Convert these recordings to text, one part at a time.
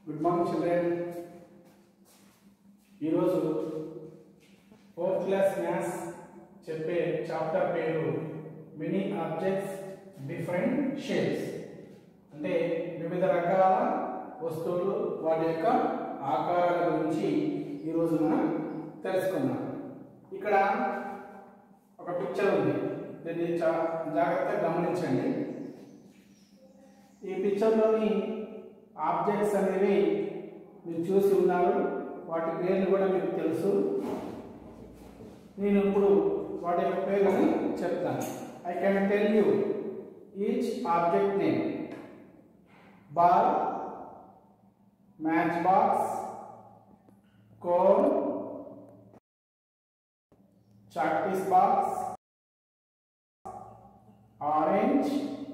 good morning children ఈరోజు fourth class maths చెప్పే chapter పేరు మెనీ ఆబ్జెక్ట్స్ డిఫరెంట్ షేప్స్ అంటే వివిధ రకాల వస్తువులు వాటి యొక్క ఆకారాల గురించి ఈరోజు మనం తెలుసుకుందాం ఇక్కడ ఒక పిక్చర్ ఉంది దీన్ని చా జాగ్రత్తగా గమనించండి ఈ పిక్చర్లోని ఆబ్జెక్ట్స్ అనేవి మీరు చూసి ఉన్నారు వాటి పేర్లు కూడా మీకు తెలుసు నేను ఇప్పుడు వాటి యొక్క పేర్లని చెప్తాను I can tell you each object name ball match box cone chalk piece box orange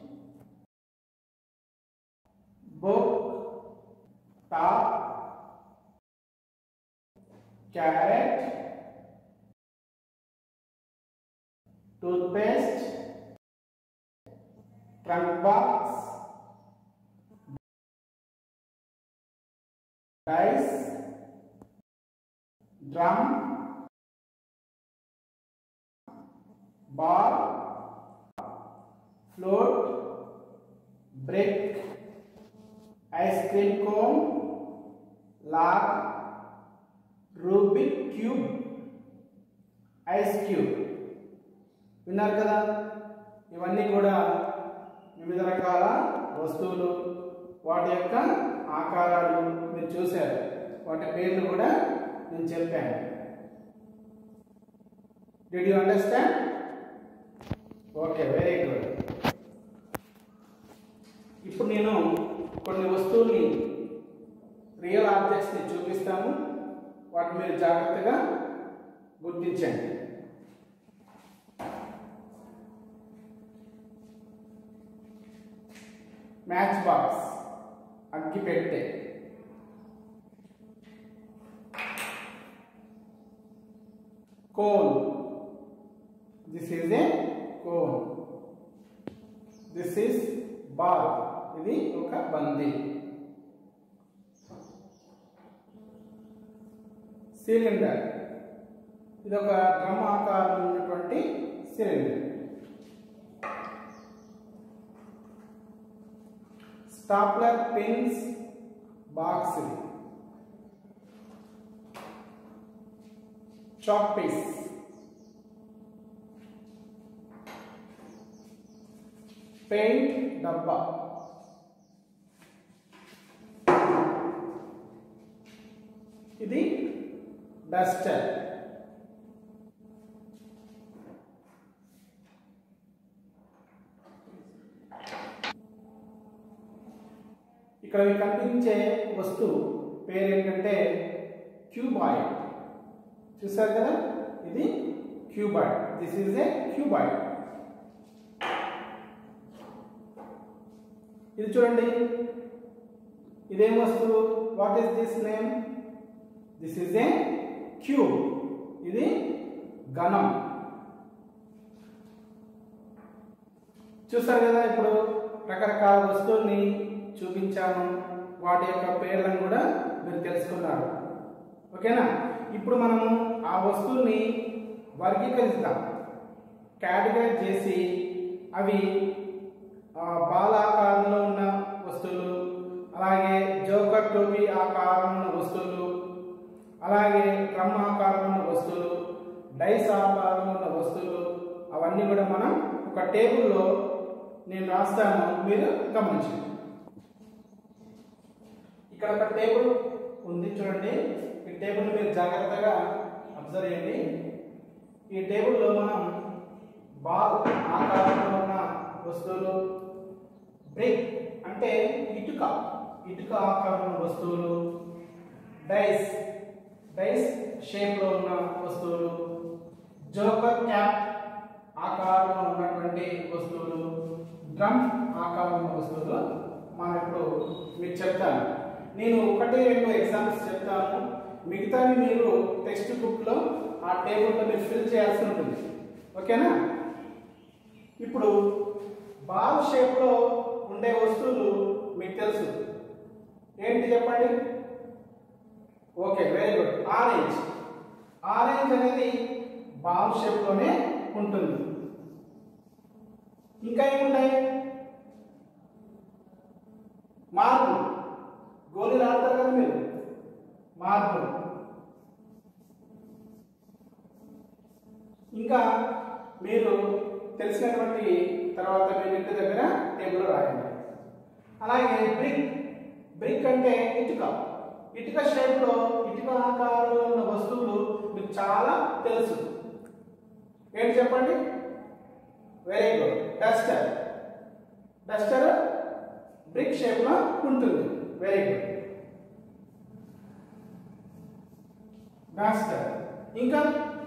book, top, carrot, toothpaste, trunk box, dice, drum, ball, float, brick, ice cream cone, log, Rubik cube ice cube విన్నారు కదా ఇవన్నీ కూడా వివిధ రకాల వస్తువులు వాటి యొక్క ఆకారాలు మీరు చూశారు వాటి పేర్లు కూడా నేను చెప్పాను did you understand okay very good ఇప్పుడు నేను కొన్ని వస్తువుల్ని రియల్ ఆబ్జెక్ట్స్ని చూపిస్తాను వాటిని మీరు జాగ్రత్తగా గుర్తించండి మ్యాచ్ బాక్స్ అగ్గి పెట్టే cone this is a cone this is ball ఇది ఒక బంది సిలిండర్ ఇది ఒక డ్రమ్ ఆకారం ఉన్నటువంటి సిలిండర్ స్టాప్లర్ పిన్స్ బాక్స్ ఇది చాక్ పీస్ పెయింట్ డబ్బా ఇది డస్టర్ ఇక్కడ మీకు కనిపించే వస్తువు పేరు ఏంటంటే క్యూబాయిడ్ చూసారు కదా ఇది cuboid this is a cuboid ఇది చూడండి ఇదేం వస్తువు what is this name this is a cube ఇది ఘనం చూసారు కదా ఇప్పుడు రకరకాల వస్తువుల్ని చూపించాను వాటి యొక్క పేర్లను కూడా మీరు తెలుసుకున్నారు ఓకేనా ఇప్పుడు మనము ఆ వస్తువుల్ని వర్గీకరిస్తాం కేటగరైజ్ చేసి అవి బాల ఆకారంలో ఉన్న వస్తువులు అలాగే జోకర్ టోపీ ఆకారం ఉన్న వస్తువులు అలాగే డ్రమ్ ఆకారం ఉన్న వస్తువులు డైస్ ఆకారం ఉన్న వస్తువులు అవన్నీ కూడా మనం ఒక టేబుల్లో నేను రాస్తాను మీరు గమనించండి ఇక్కడ ఒక టేబుల్ ఉంది చూడండి ఈ టేబుల్ మీరు జాగ్రత్తగా అబ్జర్వ్ చేయండి ఈ టేబుల్లో మనం బాల్ ఆకారంలో ఉన్న వస్తువులు బ్రేక్ అంటే ఇటుక ఇటుక ఆకారంలో ఉన్న వస్తువులు డైస్ డైస్ షేప్లో ఉన్న వస్తువులు జోకర్ క్యాప్ ఆకారంలో ఉన్నటువంటి వస్తువులు డ్రమ్ ఆకారంలో ఉన్న వస్తువులు మనం ఇప్పుడు మీకు చెప్తాను నేను ఒకటి రెండు ఎగ్జాంపుల్స్ చెప్తాను మిగతావి మీరు టెక్స్ట్ బుక్లో ఆ టేబుల్లో మీరు ఫిల్ చేయాల్సి ఉంటుంది ఓకేనా ఇప్పుడు బాల్ షేప్లో ఉండే వస్తువులు మీకు తెలుసు ఏంటి చెప్పండి okay very good orange orange అనేది బాల్ షేప్ లోనే ఉంటుంది ఇంకా ఏముంటాయి మార్బుల్ గోళీలు ఆడతారు కదా మీరు మార్బుల్ ఇంకా మీరు తెలిసినటువంటి తర్వాత మీరు ఇంటి దగ్గర టేబుల్ రాయండి అలాగే బ్రిక్ బ్రిక్ అంటే ఇటుక ఇటుక షేప్లో ఇటుక ఆకారంలో ఉన్న వస్తువులు మీకు చాలా తెలుసు ఏంటి చెప్పండి very good duster duster brick షేప్లో ఉంటుంది వెరీ గుడ్ డస్టర్ ఇంకా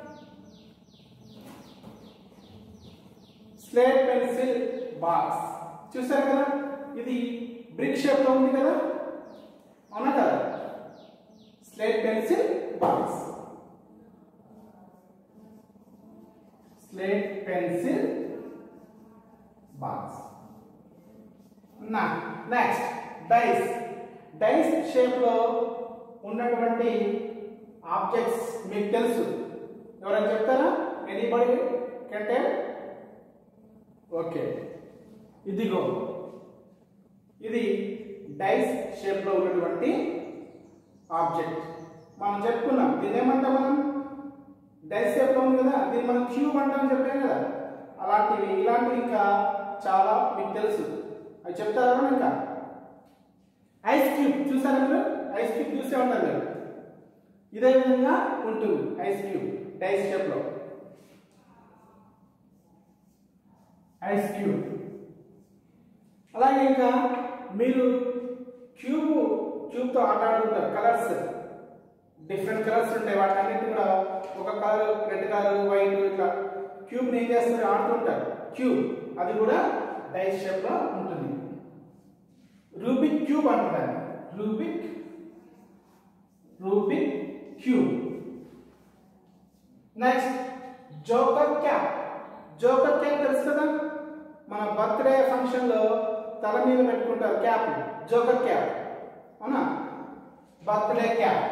స్లేట్ పెన్సిల్ బాక్స్ చూసారు కదా ఇది బ్రిక్ షేప్ లో ఉంది కదా అవునా కదా slate pencil box slate pencil box నా నెక్స్ట్ డైస్ డైస్ షేప్ లో ఉన్నటువంటి ఆబ్జెక్ట్స్ మీకు తెలుసు ఎవరైనా చెప్తారా ఎనీబడి కెన్ టెల్ ఓకే ఇదిగో ఇది డైస్ షేప్ లో ఉన్నటువంటి ఆబ్జెక్ట్ మనం చెప్పుకున్నాం దీన్ని ఏమంటాం మనం డైస్ షేప్ లో ఉంది కదా దీన్ని మనం క్యూబ్ అంటాం చెప్పాం కదా అలాంటివి ఇలాంటివి ఇంకా చాలా మీకు తెలుసు అవి చెప్తారా ఇంకా ఐస్ క్యూబ్ చూసారా మీరు ఐస్ క్యూబ్ చూసే ఉంటారు మీరు ఇదే విధంగా ఉంటుంది ఐస్ క్యూబ్ డైస్ షేప్ లో ఐస్ క్యూబ్ అలాగే ఇంకా మీరు క్యూబ్ క్యూబ్తో ఆట ఆడుకుంటారు కలర్స్ డిఫరెంట్ కలర్స్ ఉంటాయి వాటి అన్నిటి కూడా ఒక కలర్ రెడ్ కలర్ వైట్ ఇట్లా క్యూబ్ని ఏం చేస్తారు ఆడుతుంటారు క్యూబ్ అది కూడా డైస్ షేప్ లో ఉంటుంది రూబిక్ క్యూబ్ అంటారు Rubik Rubik cube next joker cap joker cap తెలుసు కదా మన బర్త్డే ఫంక్షన్ లో తల మీద పెట్టుకుంటారు క్యాప్ జోకర్ క్యాప్ అవునా బర్త్డే క్యాప్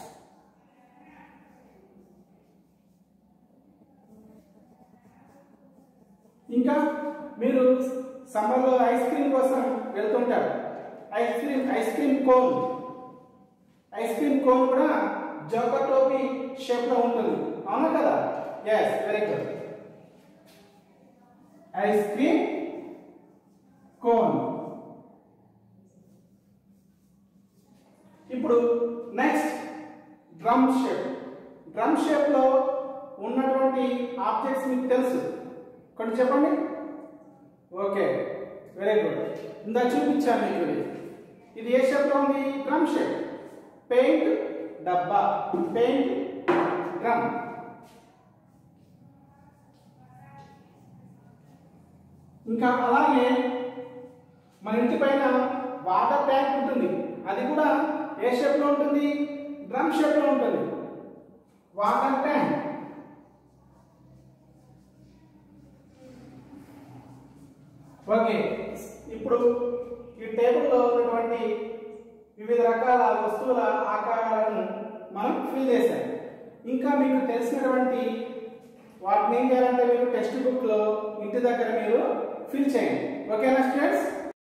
ఇంకా మీరు సమ్మర్లో ఐస్ క్రీమ్ కోసం వెళ్తుంటారు ice cream ice cream cone ice cream cone కూడా జోకర్ టోపీ షేప్ లో ఉంటుంది అవునా కదా yes very good ice cream cone ఇప్పుడు next drum shape drum shape లో ఉన్నటువంటి ఆబ్జెక్ట్స్ మీకు తెలుసు కొన్ని చెప్పండి ఓకే వెరీ గుడ్ ఇందా చూపించాను మీకు ఇది ఇది ఏ షేప్ లో ఉంది డ్రమ్ షేప్ పెయింట్ డబ్బా పెయింట్ డ్రమ్ ఇంకా అలాగే మన ఇంటి పైన వాటర్ ట్యాంక్ ఉంటుంది అది కూడా ఏ షేప్ లో ఉంటుంది డ్రమ్ షేప్ లో ఉంటుంది వాటర్ ట్యాంక్ ఓకే ఇప్పుడు ఈ టేబుల్లో ఉన్నటువంటి వివిధ రకాల వస్తువుల ఆకారాలను మనం ఫిల్ చేశాం ఇంకా మీకు తెలిసినటువంటి వాటిని ఏం చేయాలంటే మీరు టెక్స్ట్ బుక్ లో ఇంటి దగ్గర మీరు ఫిల్ చేయండి ఓకేనా స్టూడెంట్స్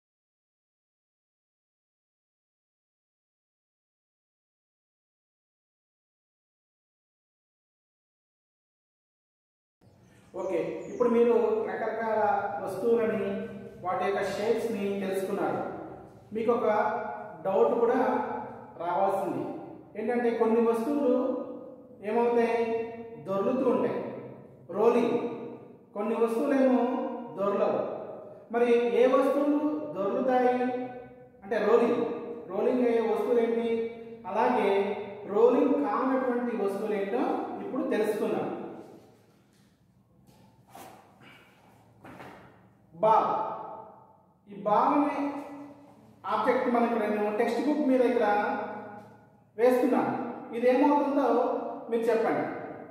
ఓకే ఇప్పుడు మీరు రకరకాల వస్తువులని వాటి యొక్క షేప్స్ ని తెలుసుకున్నారు మీకు ఒక డౌట్ కూడా రావాల్సింది ఏంటంటే కొన్ని వస్తువులు ఏమవుతాయి దొర్లుతూ ఉంటాయి రోలింగ్ కొన్ని వస్తువులేమో దొరలవు మరి ఏ వస్తువులు దొర్లుతాయి అంటే రోలింగ్ రోలింగ్ అయ్యే వస్తువులు ఏంటి అలాగే రోలింగ్ కానటువంటి వస్తువులు ఏంటో ఇప్పుడు తెలుసుకుందాం బాల్ ఈ బాల్ అనే ఆబ్జెక్ట్ మనకు నేను టెక్స్ట్ బుక్ మీద ఇక్కడ వేస్తున్నాను ఇది ఏమవుతుందో మీరు చెప్పండి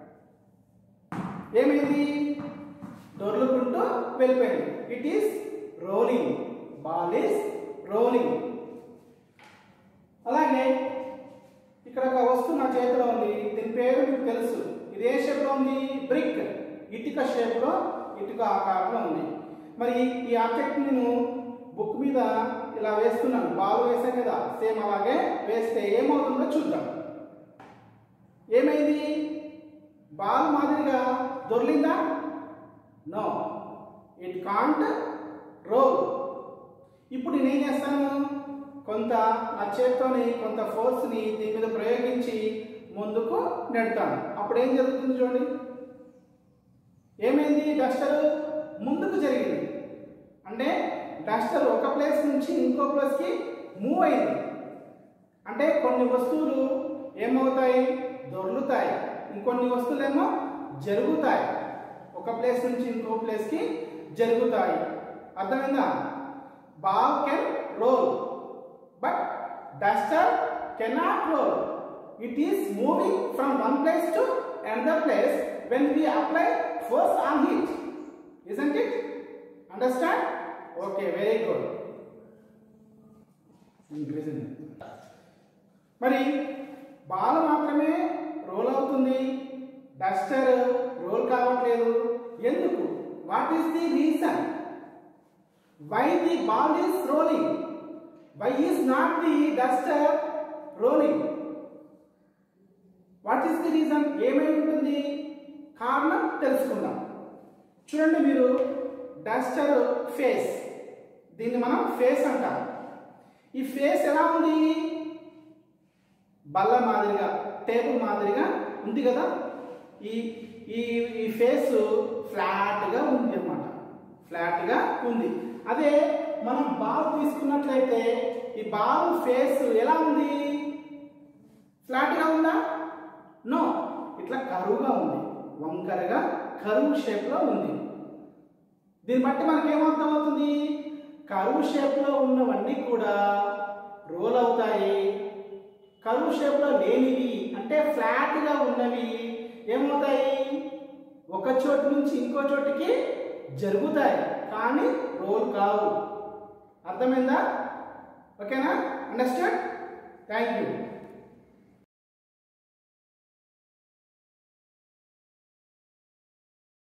ఏమైంది దొర్లుకుంటూ వెళ్ళిపోయింది it is rolling ball is rolling అలాగే ఇక్కడ ఒక వస్తువు నా చేతిలో ఉంది దీని పేరు మీకు తెలుసు ఇది ఏ షేప్లో ఉంది బ్రిక్ ఇటుక షేప్లో ఇటుక ఆకారంలో ఉంది మరి ఈ ఆబ్జెక్ట్ నేను బుక్ మీద ఇలా వేస్తున్నాను బాల్ వేసాను కదా సేమ్ అలాగే వేస్తే ఏమవుతుందో చూద్దాం ఏమైంది బాల్ మాదిరిగా దొర్లిందా నో ఇట్ కాంట్ రోల్ ఇప్పుడు నేనేం చేస్తాను కొంత నా చేత్తోని కొంత ఫోర్స్ని దీని మీద ప్రయోగించి ముందుకు నెడతాను అప్పుడు ఏం జరుగుతుంది చూడండి ఏమైంది డస్టర్ ముందుకు జరిగింది అంటే డస్టర్ ఒక ప్లేస్ నుంచి ఇంకో ప్లేస్కి మూవ్ అయింది అంటే కొన్ని వస్తువులు ఏమవుతాయి దొర్లుతాయి ఇంకొన్ని వస్తువులేమో జరుగుతాయి ఒక ప్లేస్ నుంచి ఇంకో ప్లేస్కి జరుగుతాయి అర్థమైందా ball can roll but duster cannot roll it is moving from one place to another place when we apply force on it isn't it understand okay very good మరి బాల్ మాత్రమే రోల్ అవుతుంది duster roll కావట్లేదు ఎందుకు what is the reason why the ball is rolling why is not the duster rolling what is the reason ఏమై ఉంటుంది కారణం తెలుసుకుందాం చూడండి మీరు డస్టర్ ఫేస్ దీన్ని మనం ఫేస్ అంటాం ఈ ఫేస్ ఎలా ఉంది బల్ల మాదిరిగా టేబుల్ మాదిరిగా ఉంది కదా ఈ ఈ ఈ ఫేస్ ఫ్లాట్గా ఉంది అన్నమాట ఫ్లాట్గా ఉంది అదే మనం బాల్ తీసుకున్నట్లయితే ఈ బాల్ ఫేస్ ఎలా ఉంది ఫ్లాట్గా ఉందా నో ఇట్లా కరువుగా ఉంది వంకరగా కరువు షేప్లో ఉంది దీన్ని బట్టి మనకి ఏమర్థం అవుతుంది కరువు షేప్లో ఉన్నవన్నీ కూడా రోల్ అవుతాయి కరువు షేప్లో లేనివి అంటే ఫ్లాట్గా ఉన్నవి ఏమవుతాయి ఒక చోటు నుంచి ఇంకో చోటికి జరుగుతాయి కానీ రోల్ కావు అర్థమైందా ఓకేనా అండర్స్టాండ్ థ్యాంక్ యూ